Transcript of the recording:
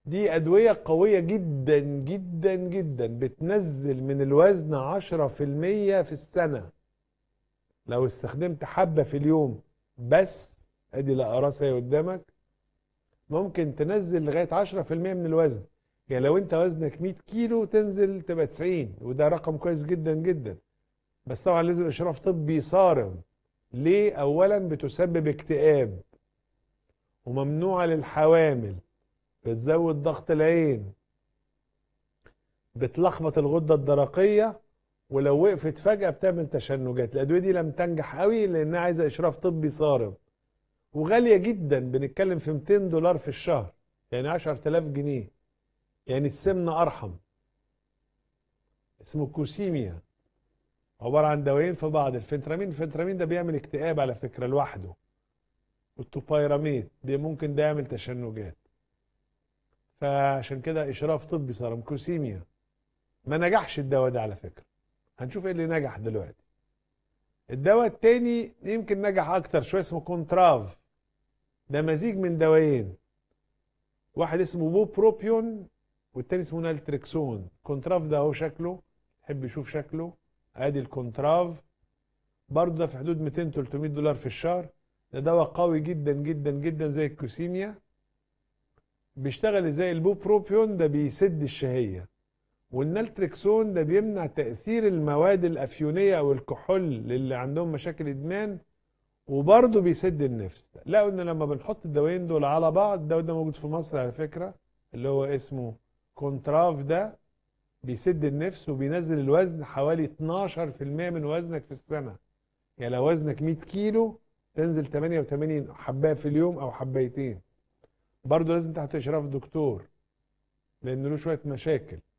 دي أدوية قوية جدا جدا جدا بتنزل من الوزن عشرة في المية في السنة لو استخدمت حبة في اليوم بس ادي الأقراص هي قدامك ممكن تنزل لغاية عشرة في المية من الوزن يعني لو انت وزنك 100 كيلو تنزل تبقى 90 وده رقم كويس جدا جدا بس طبعا لازم اشراف طبي صارم ليه اولا بتسبب اكتئاب وممنوعة للحوامل بتزود ضغط العين بتلخبط الغدة الدرقية ولو وقفت فجأة بتعمل تشنجات الأدوية دي لم تنجح قوي لأنها عايزة إشراف طبي صارم وغالية جدا بنتكلم في 200 دولار في الشهر يعني 10000 جنيه يعني السمنة أرحم اسمه كوسيميا عبارة عن دوايين في بعض الفنترامين الفنترامين ده بيعمل اكتئاب على فكرة لوحده والتوبايراميد بي- ممكن ده يعمل تشنجات فعشان كده اشراف طبي صار كوسيميا ما نجحش الدواء ده على فكره هنشوف ايه اللي نجح دلوقتي الدواء التاني يمكن نجح اكتر شويه اسمه كونتراف ده مزيج من دوايين واحد اسمه بوبروبيون والتاني اسمه نالتريكسون كونتراف ده اهو شكله تحب يشوف شكله ادي الكونتراف برضه ده في حدود 200 300 دولار في الشهر ده دواء قوي جدا جدا جدا زي الكوسيميا بيشتغل زي البوبروبيون ده بيسد الشهية والنالتريكسون ده بيمنع تأثير المواد الأفيونية أو الكحول للي عندهم مشاكل إدمان وبرضه بيسد النفس لقوا إن لما بنحط الدوايين دول على بعض الدواء ده موجود في مصر على فكرة اللي هو اسمه كونتراف ده بيسد النفس وبينزل الوزن حوالي 12% من وزنك في السنة يعني لو وزنك 100 كيلو تنزل 88 حباية في اليوم أو حبايتين برضه لازم تحت اشراف دكتور لان له شويه مشاكل